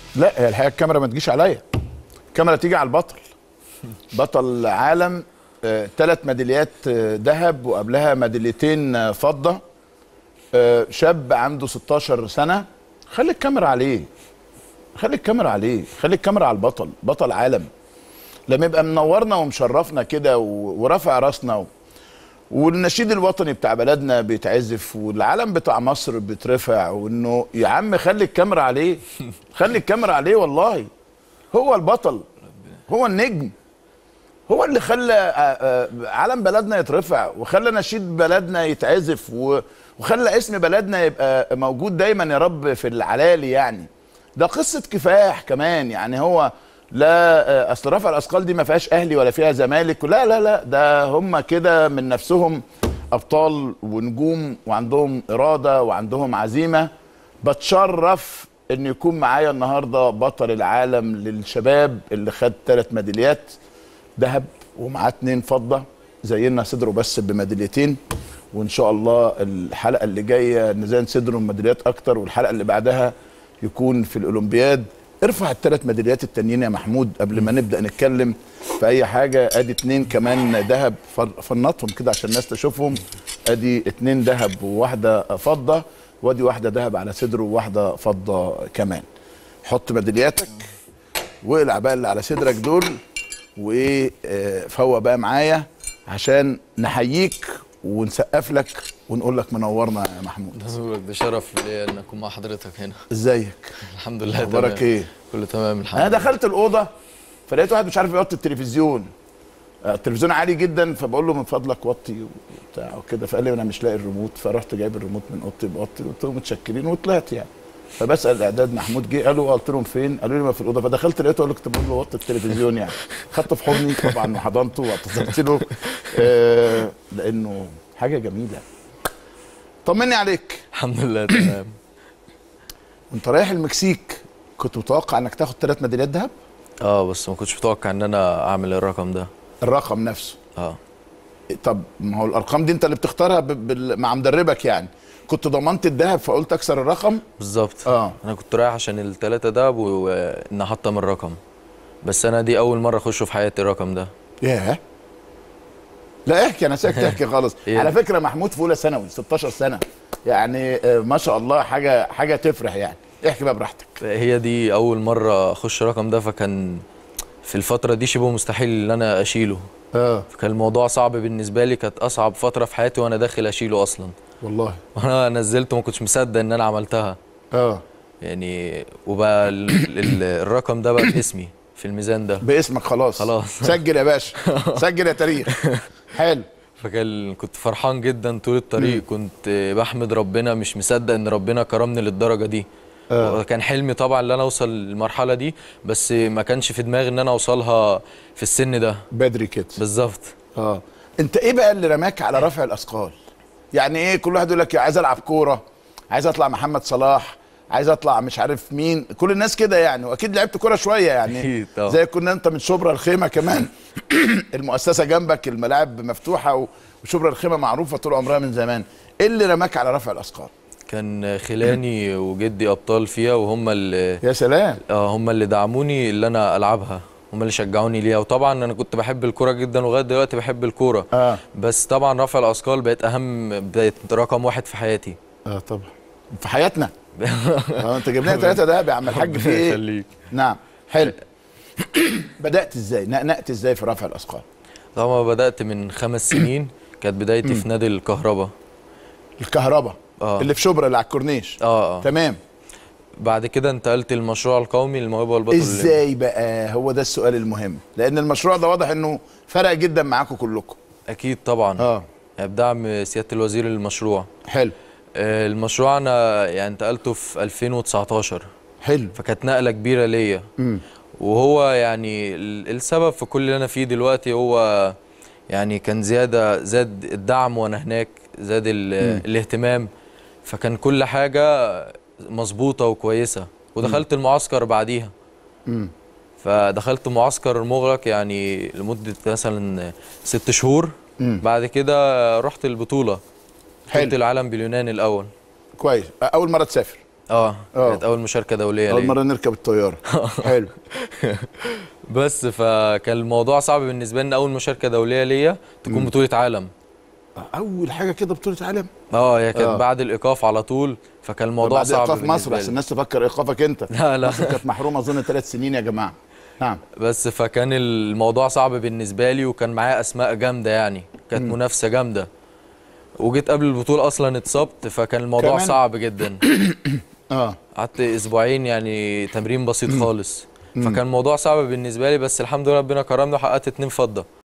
لا هي الحقيقه الكاميرا ما تجيش عليا الكاميرا تيجي على البطل بطل عالم ثلاث ميداليات آه، ذهب وقبلها ميداليتين آه، فضه آه، شاب عنده 16 سنه خلي الكاميرا عليه خلي الكاميرا عليه خلي الكاميرا على البطل بطل عالم لما يبقى منورنا ومشرفنا كده و- ورافع راسنا و... والنشيد الوطني بتاع بلدنا بيتعزف والعلم بتاع مصر بيترفع وانه يا عم خلي الكاميرا عليه خلي الكاميرا عليه والله هو البطل هو النجم هو اللي خلى آه، آه، علم بلدنا يترفع وخلى نشيد بلدنا يتعزف و- وخلى اسم بلدنا يبقى موجود دايما يا رب في العلالي يعني ده قصة كفاح كمان يعني هو لا آه، اصل رفع الاثقال دي ما فيهاش اهلي ولا فيها زمالك لا لا لا ده هم كده من نفسهم ابطال ونجوم وعندهم اراده وعندهم عزيمه بتشرف ان يكون معايا النهارده بطل العالم للشباب اللي خد ثلاث ميداليات ذهب ومعاه اتنين فضه زينا صدره بس بميداليتين وان شاء الله الحلقه اللي جايه نزين صدره بميداليات اكتر والحلقه اللي بعدها يكون في الاولمبياد ارفع الثلاث ميداليات التانيين يا محمود قبل ما نبدا نتكلم في اي حاجه ادي اتنين كمان ذهب فر- فنطهم كده عشان الناس تشوفهم ادي اتنين ذهب وواحده فضه وادي واحده ذهب على صدره وواحده فضه كمان حط ميدالياتك واقلع بقى اللي على صدرك دول وايه آه، فوق بقى معايا عشان نحييك ونسقف لك ونقول لك منورنا يا محمود بقولك ده شرف ليا ان اكون مع حضرتك هنا ازيك الحمد لله اخبارك تمام. ايه كله تمام الحمد انا لله دخلت الاوضه فلقيت واحد مش عارف يوطي التلفزيون آه، التلفزيون عالي جدا فبقول له من فضلك وطي وبتاع وكده فقال لي انا مش لاقي الريموت فرحت جايب الريموت من اوضتي بوطي قلت له متشكرين وطلعت يعني فبسال الاعداد محمود جه قالوا قلت لهم فين؟ قالوا لي ما في الاوضه فدخلت لقيته قال لي كنت بقول له وطي التلفزيون يعني خدته في حضني طبعا وحضنته واعتذرت له آه لانه حاجه جميله طمني عليك الحمد لله تمام وانت رايح المكسيك كنت متوقع انك تاخد ثلاث ميداليات ذهب؟ اه بس ما كنتش متوقع ان انا اعمل الرقم ده الرقم نفسه اه طب ما هو الارقام دي انت اللي بتختارها ب... بال... مع مدربك يعني كنت ضمنت الذهب فقلت اكسر الرقم بالظبط اه انا كنت رايح عشان التلاتة دهب وان احطم الرقم بس انا دي اول مره اخشه في حياتي الرقم ده ياه لا احكي انا ساكت احكي خالص إيه؟ على فكره محمود في اولى ثانوي 16 سنه يعني آه، ما شاء الله حاجه حاجه تفرح يعني احكي بقى براحتك هي دي اول مره اخش الرقم ده فكان في الفتره دي شبه مستحيل ان انا اشيله اه فكان الموضوع صعب بالنسبه لي كانت اصعب فتره في حياتي وانا داخل اشيله اصلا والله وانا نزلته ما كنتش مصدق ان انا عملتها اه يعني وبقى ال ال الرقم ده بقى باسمي في الميزان ده باسمك خلاص خلاص. سجل يا باشا سجل يا تاريخ حلو فكان كنت فرحان جدا طول الطريق كنت بحمد ربنا مش مصدق ان ربنا كرمني للدرجه دي آه. كان حلمي طبعا ان انا اوصل للمرحله دي بس ما كانش في دماغي ان انا اوصلها في السن ده بدري كده بالظبط اه انت ايه بقى اللي رماك على رفع الاثقال يعني ايه كل واحد يقول لك عايز العب كوره عايز اطلع محمد صلاح عايز اطلع مش عارف مين كل الناس كده يعني واكيد لعبت كوره شويه يعني أكيد طبعا. زي كنا انت من شبرا الخيمه كمان المؤسسه جنبك الملاعب مفتوحه وشبرا الخيمه معروفه طول عمرها من زمان ايه اللي رماك على رفع الاثقال كان خلاني وجدي ابطال فيها وهم اللي يا سلام اه هم اللي دعموني اللي انا العبها هم اللي شجعوني ليها وطبعا انا كنت بحب الكوره جدا لغايه دلوقتي بحب الكوره اه بس طبعا رفع الاثقال بقت اهم بقت رقم واحد في حياتي اه طبعا في حياتنا اه انت جايب لنا ثلاثه دهب يا عم الحاج في ايه يخليك نعم حلو بدات ازاي نقنقت ازاي في رفع الاثقال طبعا بدات من خمس سنين كانت بدايتي في نادي الكهرباء الكهرباء اه اللي في شبرا اللي على الكورنيش اه اه تمام بعد كده انتقلت للمشروع القومي للموهبه والبطل ازاي بقى هو ده السؤال المهم لان المشروع ده واضح انه فرق جدا معاكم كلكم اكيد طبعا اه بدعم سياده الوزير للمشروع حلو آه، المشروع انا يعني انتقلته في 2019 حلو فكانت نقله كبيره ليا امم وهو يعني ال- السبب في كل اللي انا فيه دلوقتي هو يعني كان زياده زاد الدعم وانا هناك زاد ال- الاهتمام فكان كل حاجه مظبوطه وكويسه ودخلت المعسكر بعديها امم فدخلت معسكر مغلق يعني لمده مثلا ست شهور مم. بعد كده رحت البطوله حلو. بطوله العالم باليونان الاول كويس اول مره تسافر اه آه. كانت اول مشاركه دوليه اول ليا مره نركب الطياره حلو بس فكان الموضوع صعب بالنسبه لي ان اول مشاركه دوليه ليا تكون بطوله عالم اول حاجه كده بطوله عالم اه هي كانت آه. بعد الايقاف على طول فكان الموضوع بعد صعب ايقاف مصر بالنسبه عشان لي الناس تفكر ايقافك انت لا لا مصر كانت محرومه اظن ثلاث سنين يا جماعه نعم بس فكان الموضوع صعب بالنسبه لي وكان معايا اسماء جامده يعني كانت منافسه جامده وجيت قبل البطوله اصلا اتصبت فكان الموضوع كمان؟ صعب جدا اه قعدت اسبوعين يعني تمرين بسيط خالص فكان الموضوع صعب بالنسبه لي بس الحمد لله ربنا كرمني وحققت اتنين فضه